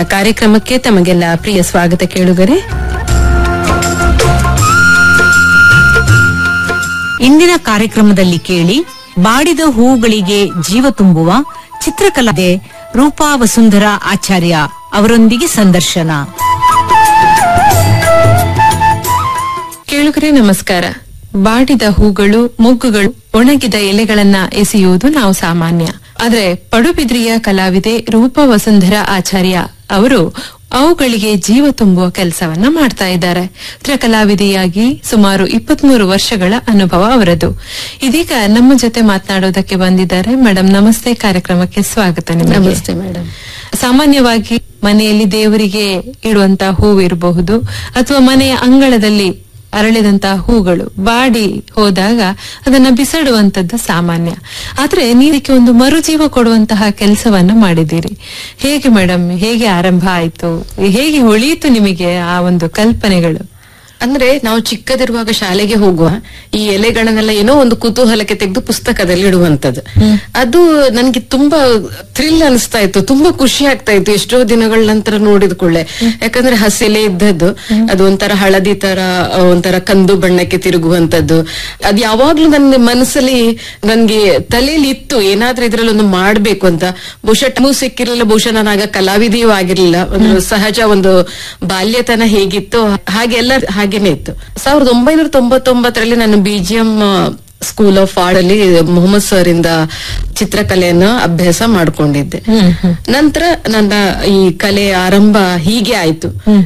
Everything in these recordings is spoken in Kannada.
ಕಾರ್ಯಕ್ರಮಕ್ಕೆ ತಮಗೆಲ್ಲ ಪ್ರಿಯ ಸ್ವಾಗತ ಕೇಳುಗರೆ ಇಂದಿನ ಕಾರ್ಯಕ್ರಮದಲ್ಲಿ ಕೇಳಿ ಬಾಡಿದ ಹೂಗಳಿಗೆ ಜೀವ ತುಂಬುವ ಚಿತ್ರಕಲಾದೆ ರೂಪಾ ವಸುಂಧರ ಆಚಾರ್ಯ ಅವರೊಂದಿಗೆ ಸಂದರ್ಶನ ಕೇಳುಗರೆ ನಮಸ್ಕಾರ ಬಾಡಿದ ಹೂಗಳು ಮೊಗ್ಗುಗಳು ಒಣಗಿದ ಎಲೆಗಳನ್ನ ಎಸೆಯುವುದು ನಾವು ಸಾಮಾನ್ಯ ಆದ್ರೆ ಪಡುಬಿದ್ರಿಯ ಕಲಾವಿದೆ ರೂಪಾ ವಸುಂಧರ ಆಚಾರ್ಯ ಅವರು ಅವುಗಳಿಗೆ ಜೀವ ತುಂಬುವ ಕೆಲಸವನ್ನ ಮಾಡ್ತಾ ಇದ್ದಾರೆ ಚಿತ್ರಕಲಾವಿದೆಯಾಗಿ ಸುಮಾರು ಇಪ್ಪತ್ಮೂರು ವರ್ಷಗಳ ಅನುಭವ ಅವರದು ಇದೀಗ ನಮ್ಮ ಜೊತೆ ಮಾತನಾಡೋದಕ್ಕೆ ಬಂದಿದ್ದಾರೆ ಮೇಡಮ್ ನಮಸ್ತೆ ಕಾರ್ಯಕ್ರಮಕ್ಕೆ ಸ್ವಾಗತ ನಿಮಗೆ ನಮಸ್ತೆ ಮೇಡಮ್ ಸಾಮಾನ್ಯವಾಗಿ ಮನೆಯಲ್ಲಿ ದೇವರಿಗೆ ಇಡುವಂತ ಹೂವು ಇರಬಹುದು ಅಥವಾ ಮನೆಯ ಅಂಗಳದಲ್ಲಿ ಅರಳಿದಂತಹ ಹೂಗಳು ಬಾಡಿ ಹೋದಾಗ ಅದನ್ನ ಬಿಸಾಡುವಂತದ್ದು ಸಾಮಾನ್ಯ ಆದ್ರೆ ನೀವಕ್ಕೆ ಒಂದು ಮರುಜೀವ ಕೊಡುವಂತಹ ಕೆಲಸವನ್ನ ಮಾಡಿದ್ದೀರಿ ಹೇಗೆ ಮೇಡಮ್ ಹೇಗೆ ಆರಂಭ ಆಯ್ತು ಹೇಗೆ ಹೊಳೆಯಿತು ನಿಮಗೆ ಆ ಒಂದು ಕಲ್ಪನೆಗಳು ಅಂದ್ರೆ ನಾವು ಚಿಕ್ಕದಿರುವಾಗ ಶಾಲೆಗೆ ಹೋಗುವ ಈ ಎಲೆಗಳನ್ನೆಲ್ಲ ಏನೋ ಒಂದು ಕುತೂಹಲಕ್ಕೆ ತೆಗೆದು ಪುಸ್ತಕದಲ್ಲಿ ಇಡುವಂತದ್ದು ಅದು ನನ್ಗೆ ತುಂಬಾ ಥ್ರಿಲ್ ಅನಿಸ್ತಾ ಇತ್ತು ತುಂಬಾ ಖುಷಿ ಆಗ್ತಾ ಇತ್ತು ಎಷ್ಟೋ ದಿನಗಳ ನಂತರ ನೋಡಿದ ಕೂಡಲೇ ಯಾಕಂದ್ರೆ ಹಸಿಲೆ ಇದ್ದದ್ದು ಅದು ಒಂಥರ ಹಳದಿ ತರ ಆ, ಒಂಥರ ಕಂದು ಬಣ್ಣಕ್ಕೆ ತಿರುಗುವಂತದ್ದು ಅದು ಯಾವಾಗ್ಲೂ ನನ್ನ ಮನಸ್ಸಲ್ಲಿ ನನ್ಗೆ ತಲೆಯಲ್ಲಿ ಇತ್ತು ಏನಾದ್ರೂ ಇದ್ರಲ್ಲಿ ಒಂದು ಮಾಡ್ಬೇಕು ಅಂತ ಬಹುಶಃ ಟೈಮು ಸಿಕ್ಕಿರಲಿಲ್ಲ ಬಹುಶಃ ನಾನು ಆಗ ಕಲಾವಿದೆಯೂ ಆಗಿರ್ಲಿಲ್ಲ ಒಂದು ಸಹಜ ಒಂದು ಬಾಲ್ಯತನ ಹೇಗಿತ್ತು ಹಾಗೆ ಎಲ್ಲ ಹಾಗೇನೆ ಇತ್ತು ಸಾವಿರದ ಒಂಬೈನೂರ ತೊಂಬತ್ತೊಂಬತ್ತರಲ್ಲಿ ನಾನು ಬಿಜಿಎಂ ಸ್ಕೂಲ್ ಆಫ್ ಆರ್ಟ್ ಅಲ್ಲಿ ಮೊಹಮ್ಮದ್ ಸರ್ ಇಂದ ಚಿತ್ರಕಲೆಯನ್ನು ಅಭ್ಯಾಸ ಮಾಡ್ಕೊಂಡಿದ್ದೆ ನಂತರ ನನ್ನ ಈ ಕಲೆ ಆರಂಭ ಹೀಗೆ ಆಯ್ತು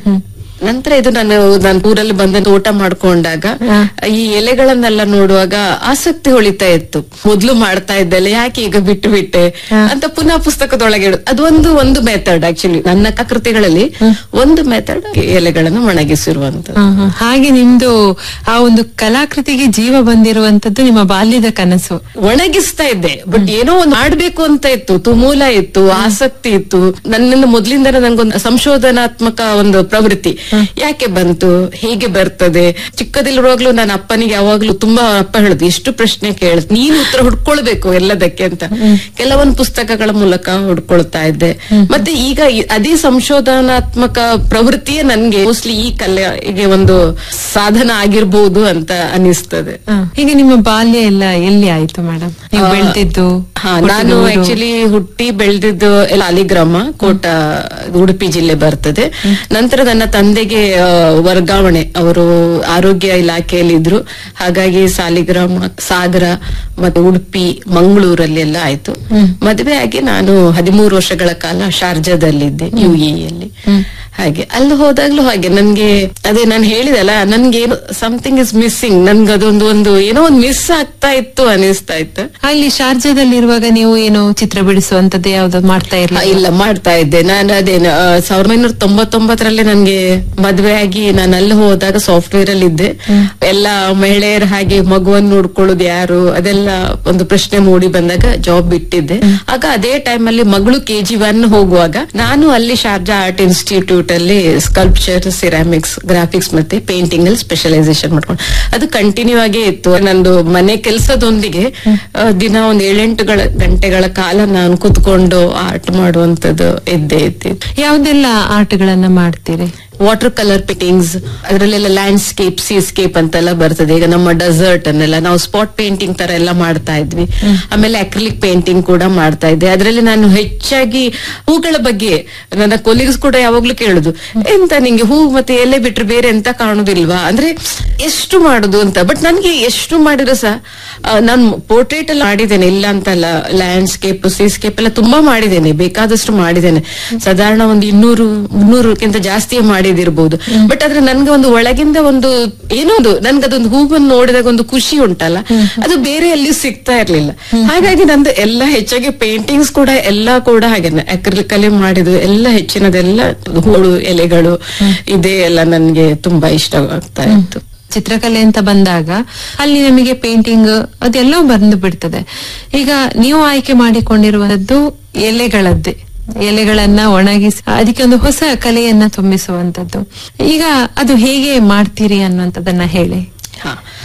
ನಂತರ ಇದು ನಾನು ನಾನು ಊರಲ್ಲಿ ಬಂದ ತೋಟ ಮಾಡ್ಕೊಂಡಾಗ ಈ ಎಲೆಗಳನ್ನೆಲ್ಲ ನೋಡುವಾಗ ಆಸಕ್ತಿ ಹೊಳಿತಾ ಇತ್ತು ಮೊದ್ಲು ಮಾಡ್ತಾ ಇದ್ದಲ್ಲ ಯಾಕೆ ಈಗ ಬಿಟ್ಟು ಬಿಟ್ಟೆ ಅಂತ ಪುನಃ ಪುಸ್ತಕದೊಳಗೆ ಇಡು ಅದು ಒಂದು ಒಂದು ಮೆಥಡ್ ಆಕ್ಚುಲಿ ನನ್ನ ಕೃತಿಗಳಲ್ಲಿ ಒಂದು ಮೆಥಡ್ ಎಲೆಗಳನ್ನು ಒಣಗಿಸಿರುವಂತದ್ದು ಹ, ಹ. ಹಾಗೆ ನಿಮ್ದು ಆ ಒಂದು ಕಲಾಕೃತಿಗೆ ಜೀವ ಬಂದಿರುವಂತದ್ದು ನಿಮ್ಮ ಬಾಲ್ಯದ ಕನಸು ಒಣಗಿಸ್ತಾ ಇದ್ದೆ ಬಟ್ ಏನೋ ಒಂದು ಮಾಡ್ಬೇಕು ಅಂತ ಇತ್ತು ತುಮೂಲ ಇತ್ತು ಆಸಕ್ತಿ ಇತ್ತು ನನ್ನಿಂದ ಮೊದ್ಲಿಂದ ನಂಗೊಂದು ಸಂಶೋಧನಾತ್ಮಕ ಒಂದು ಪ್ರವೃತ್ತಿ ಯಾಕೆ ಬಂತು ಹೇಗೆ ಬರ್ತದೆ ಚಿಕ್ಕದಿರುವಾಗ್ಲೂ ನನ್ನ ಅಪ್ಪನಿಗೆ ಯಾವಾಗ್ಲೂ ತುಂಬಾ ಅಪ್ಪ ಹೇಳುದು ಎಷ್ಟು ಪ್ರಶ್ನೆ ಕೇಳ ನೀನು ಉತ್ತರ ಹುಡ್ಕೊಳ್ಬೇಕು ಎಲ್ಲದಕ್ಕೆ ಅಂತ ಕೆಲವೊಂದು ಪುಸ್ತಕಗಳ ಮೂಲಕ ಹುಡ್ಕೊಳ್ತಾ ಇದ್ದೆ ಮತ್ತೆ ಈಗ ಈ- ಅದೇ ಸಂಶೋಧನಾತ್ಮಕ ಪ್ರವೃತ್ತಿಯೇ ನನ್ಗೆ ಮೋಸ್ಟ್ಲಿ ಈ ಕಲೆಗೆ ಒಂದು ಸಾಧನ ಆಗಿರ್ಬೋದು ಅಂತ ಅನಿಸ್ತದೆ ಹ. ಹೀಗೆ ನಿಮ್ಮ ಬಾಲ್ಯ ಎಲ್ಲ ಎಲ್ಲಿ ಆಯ್ತು ಮೇಡಮ್ ನೀವು ಆ, ಬೆಳೆದಿದ್ದು ಹಾ ನಾನು ಆಕ್ಚುಲಿ ಹುಟ್ಟಿ ಬೆಳೆದಿದ್ದು ಸಾಲಿಗ್ರಾಮ ಕೋಟ ಉಡುಪಿ ಜಿಲ್ಲೆ ಬರ್ತದೆ ನಂತರ ನನ್ನ ತಂದೆಗೆ ಆ, ವರ್ಗಾವಣೆ ಅವರು ಆರೋಗ್ಯ ಇಲಾಖೆಯಲ್ಲಿ ಇದ್ರು ಹಾಗಾಗಿ ಸಾಲಿಗ್ರಾಮ ಸಾಗರ ಮತ್ತೆ ಉಡುಪಿ ಮಂಗಳೂರಲ್ಲಿ ಎಲ್ಲ ಆಯ್ತು ಮದುವೆ ಆಗಿ ನಾನು ಹದಿಮೂರು ವರ್ಷಗಳ ಕಾಲ ಶಾರ್ಜಾದಲ್ಲಿದ್ದೆ ಯು ಯಲ್ಲಿ ಹಾಗೆ ಅಲ್ಲಿ ಹೋದಾಗ್ಲೂ ಹಾಗೆ ನನ್ಗೆ ಅದೇ ನಾನು ಹೇಳಿದಲ್ಲ ನನ್ಗೆ ಸಮಥಿಂಗ್ ಇಸ್ ಮಿಸ್ಸಿಂಗ್ ನನ್ಗೆ ಅದೊಂದು ಒಂದು ಏನೋ ಒಂದು ಮಿಸ್ ಆಗ್ತಾ ಇತ್ತು ಅನಿಸ್ತಾ ಇತ್ತು ಅಲ್ಲಿ ಶಾರ್ಜಾದಲ್ಲಿರುವಾಗ ನೀವು ಏನು ಚಿತ್ರ ಬಿಡಿಸುವಂತದ್ದು ಯಾವ್ದು ಮಾಡ್ತಾ ಆ, ಇರಲಿಲ್ಲ ಇಲ್ಲ ಮಾಡ್ತಾ ಇದ್ದೆ ನಾನು ಅದೇ ಆ, ಸಾವಿರದ ಒಂಬೈನೂರ ತೊಂಬತ್ತೊಂಬತ್ತರಲ್ಲಿ ನನ್ಗೆ ಮದ್ವೆ ಆಗಿ ನಾನು ಅಲ್ಲಿ ಹೋದಾಗ ಸಾಫ್ಟ್ವೇರ್ ಅಲ್ಲಿ ಇದ್ದೆ ಎಲ್ಲ ಮಹಿಳೆಯರ ಹಾಗೆ ಮಗುವನ್ನು ನೋಡ್ಕೊಳ್ಳೋದು ಯಾರು ಅದೆಲ್ಲ ಒಂದು ಪ್ರಶ್ನೆ ಮೂಡಿ ಬಂದಾಗ ಜಾಬ್ ಬಿಟ್ಟಿದ್ದೆ ಆಗ ಅದೇ ಟೈಮ್ ಅಲ್ಲಿ ಮಗಳು ಕೆ ಜಿ ಒನ್ ಹೋಗುವಾಗ ನಾನು ಅಲ್ಲಿ ಶಾರ್ಜಾ ಆರ್ಟ್ ಇನ್ಸ್ಟಿಟ್ಯೂಟ್ ಅಲ್ಲಿ ಸ್ಕಲ್ಪ್ಚರ್ ಸಿರಾಮಿಕ್ಸ್ ಗ್ರಾಫಿಕ್ಸ್ ಮತ್ತೆ ಪೇಂಟಿಂಗ್ ಅಲ್ಲಿ ಸ್ಪೆಷಲೈಸೇಷನ್ ಮಾಡ್ಕೊಂಡು ಅದು ಕಂಟಿನ್ಯೂ ಆಗೇ ಇತ್ತು ನಂದು ಮನೆ ಕೆಲಸದೊಂದಿಗೆ ದಿನ ಒಂದ್ ಏಳೆಂಟು ಗಳ- ಗಂಟೆಗಳ ಕಾಲ ನಾನು ಕುತ್ಕೊಂಡು ಆರ್ಟ್ ಮಾಡುವಂತದ್ದು ಇದ್ದೇ ಇತ್ತು ಯಾವ್ದೆಲ್ಲ ಆರ್ಟ್ಗಳನ್ನ ಮಾಡ್ತೀರಿ ವಾಟರ್ ಕಲರ್ ಪೇಂಟಿಂಗ್ಸ್ ಅದರಲ್ಲೆಲ್ಲ ಲ್ಯಾಂಡ್ಸ್ಕೇಪ್ ಸೀಸ್ಕೇಪ್ ಅಂತೆಲ್ಲ ಬರ್ತದೆ ಈಗ ನಮ್ಮ ಡೆಸರ್ಟ್ ಅನ್ನೆಲ್ಲ ನಾವು ಸ್ಪಾಟ್ ಪೇಂಟಿಂಗ್ ತರ ಎಲ್ಲ ಮಾಡ್ತಾ ಇದ್ವಿ ಆಮೇಲೆ ಅಕ್ರಿಲಿಕ್ ಪೇಂಟಿಂಗ್ ಕೂಡ ಮಾಡ್ತಾ ಇದ್ದೆ ಅದರಲ್ಲಿ ನಾನು ಹೆಚ್ಚಾಗಿ ಹೂಗಳ ಬಗ್ಗೆ ನನ್ನ ಕೊಲೀಗ್ಸ್ ಕೂಡ ಯಾವಾಗ್ಲೂ ಕೇಳುದು ಎಂತ ನಿಂಗೆ ಹೂ ಮತ್ತೆ ಎಲೆ ಬಿಟ್ರೆ ಬೇರೆ ಎಂತ ಕಾಣುದಿಲ್ವಾ ಅಂದ್ರೆ ಎಷ್ಟು ಮಾಡುದು ಅಂತ ಬಟ್ ನನ್ಗೆ ಎಷ್ಟು ಮಾಡಿದ್ರು ಸಹ ನಾನು ಪೋರ್ಟ್ರೇಟ್ ಎಲ್ಲ ಮಾಡಿದ್ದೇನೆ ಇಲ್ಲ ಅಂತಲ್ಲ ಲ್ಯಾಂಡ್ಸ್ಕೇಪ್ ಸೀಸ್ಕೇಪ್ ಎಲ್ಲ ತುಂಬಾ ಮಾಡಿದ್ದೇನೆ ಬೇಕಾದಷ್ಟು ಮಾಡಿದ್ದೇನೆ ಸಾಧಾರಣ ಒಂದು ಇನ್ನೂರು ಮುನ್ನೂರಕ್ಕಿಂತ ಜಾಸ್ತಿ ಮಾಡಿದಿರ್ಬೋದು ಬಟ್ ಆದ್ರೆ ನನ್ಗೆ ಒಂದು ಒಳಗಿಂದ ಒಂದು ಏನೋ ಒಂದು ನನ್ಗೆ ಅದೊಂದು ಹೂವನ್ನು ನೋಡಿದಾಗ ಒಂದು ಖುಷಿ ಉಂಟಲ್ಲ ಅದು ಬೇರೆ ಎಲ್ಲಿ ಸಿಗ್ತಾ ಇರ್ಲಿಲ್ಲ ಹಾಗಾಗಿ ನಂದು ಎಲ್ಲ ಹೆಚ್ಚಾಗಿ ಪೇಂಟಿಂಗ್ಸ್ ಕೂಡ ಎಲ್ಲ ಕೂಡ ಹಾಗೇನೆ ಅಕ್ರಿಲಿಕ್ ಅಲ್ಲಿ ಮಾಡಿದ್ದು ಎಲ್ಲ ಹೆಚ್ಚಿನದೆಲ್ಲ ಹೂಳು ಎಲೆಗಳು ಇದೇ ಎಲ್ಲ ನನ್ಗೆ ತುಂಬಾ ಇಷ್ಟ ಆಗ್ತಾ ಇತ್ತು ಚಿತ್ರಕಲೆ ಅಂತ ಬಂದಾಗ ಅಲ್ಲಿ ನಮಗೆ ಪೇಂಟಿಂಗ್ ಅದೆಲ್ಲವೂ ಬಂದು ಬಿಡ್ತದೆ ಈಗ ನೀವು ಆಯ್ಕೆ ಮಾಡಿಕೊಂಡಿರುವಂತದ್ದು ಎಲೆಗಳದ್ದೇ ಎಲೆಗಳನ್ನ ಒಣಗಿಸಿ ಅದಕ್ಕೆ ಒಂದು ಹೊಸ ಕಲೆಯನ್ನ ತುಂಬಿಸುವಂತದ್ದು ಈಗ ಅದು ಹೇಗೆ ಮಾಡ್ತೀರಿ ಅನ್ನುವಂಥದ್ದನ್ನ ಹೇಳಿ ಹಾ